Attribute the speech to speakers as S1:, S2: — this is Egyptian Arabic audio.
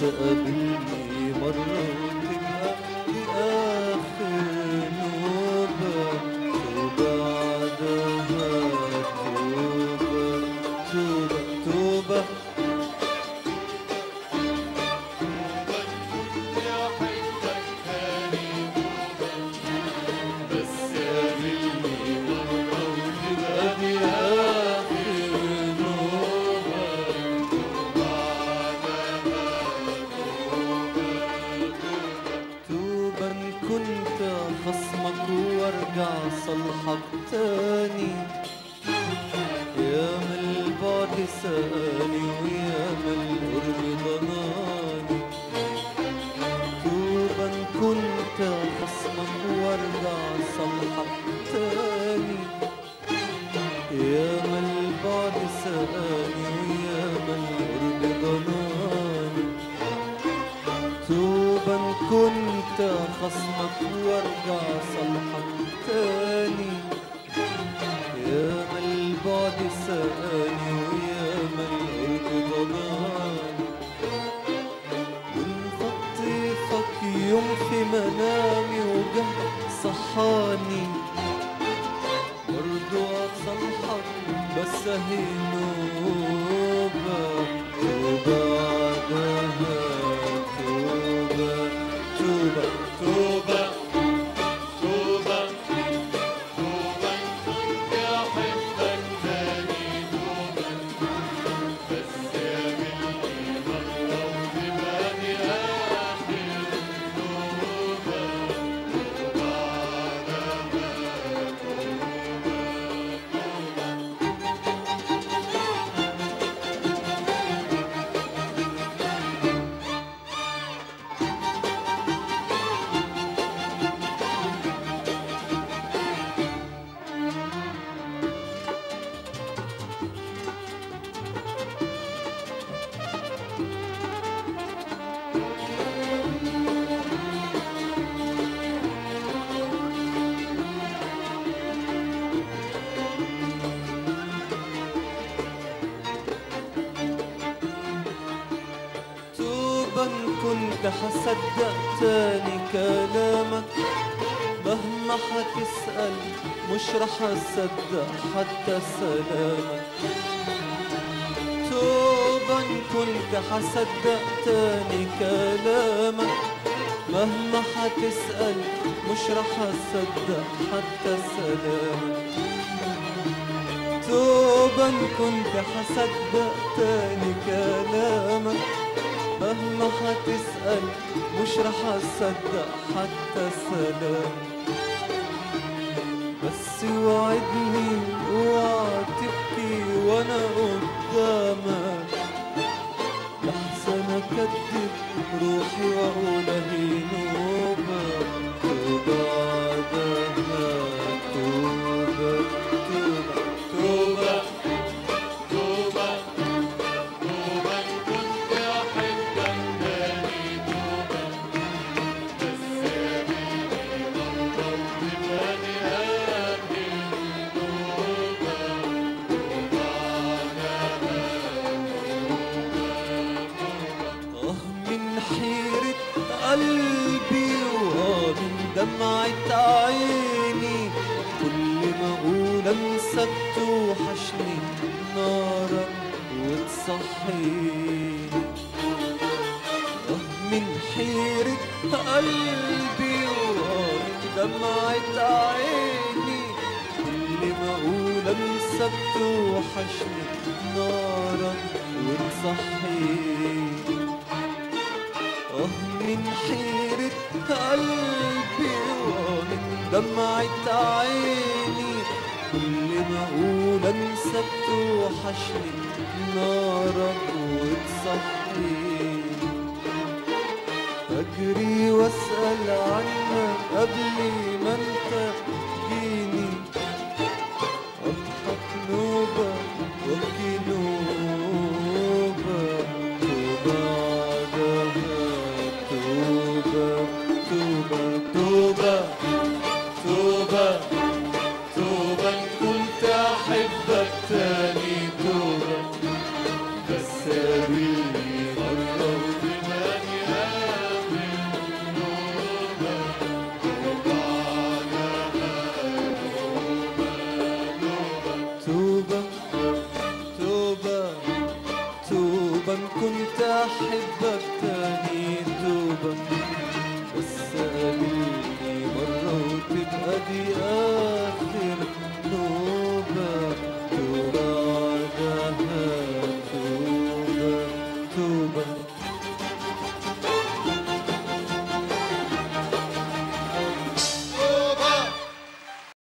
S1: تقابلني مرة وتبقى دي آخر نوبة وبعدها توبة توبة توبة تبقى دي آخر نوبة توبا إن كنت خصمك وارجع صلحك تاني يا من البعد ساني ويا من القرب ضناني توبا إن كنت خصمك وارجع صلحك تاني يا من البعد ساني ويا من القرب ضناني توبا إن كنت خصمك وارجع صلحك تاني يا من البعد ساني ويا من القرب ضناني وإن فطيفك يوم في منامي وجه صحاني برضو أصلحك بس هي نوبة وبعدها توبة توبة توبة
S2: توبة توبة كنت أحبك تاني توبة بس قابلني مرة وتبقى دي آخر توبة
S1: توبا إن كنت حصدق تاني كلامك مهما حتسأل مش رح أصدق حتى سلامك توبا إن كنت حصدق تاني كلامك مهما حتسأل مش رح أصدق حتى سلامك توبا إن كنت حصدق تاني كلامك مهما حتسأل مش رح أصدق حتى سلام بس وعدني اوعى تبكي وانا قدامك لحسن اكدب روحي واقول هي نوبة وبعدها توبة توبة
S2: توبة توبة توبة إن كنت أحبك تاني توبة بس قابلني مرة وتبقى دي آخر توبة
S1: آه من حيرة قلبي وآه من دمعة عيني كل ما أقول أنساك توحشني نارك وتصحيني آه من حيرة قلبي وآه من دمعة عيني كل ما أقول أنساك توحشني نارك وتصحيني آه من حيرة قلبي ومن دمعة عيني كل ما أقول أنساك توحشني نارك وتصحيني أجري وأسأل عنك قبل ما أنت تجيني أضحك نوبة وأبكي نوبة وبعدها توبة توبة توبة
S2: توبة توبة إن كنت أحبك تاني توبة بس قابلني مرة
S1: احبك تاني توبة بس قابلني مرة وتبقى دي اخر توبة توبة عدها توبة توبة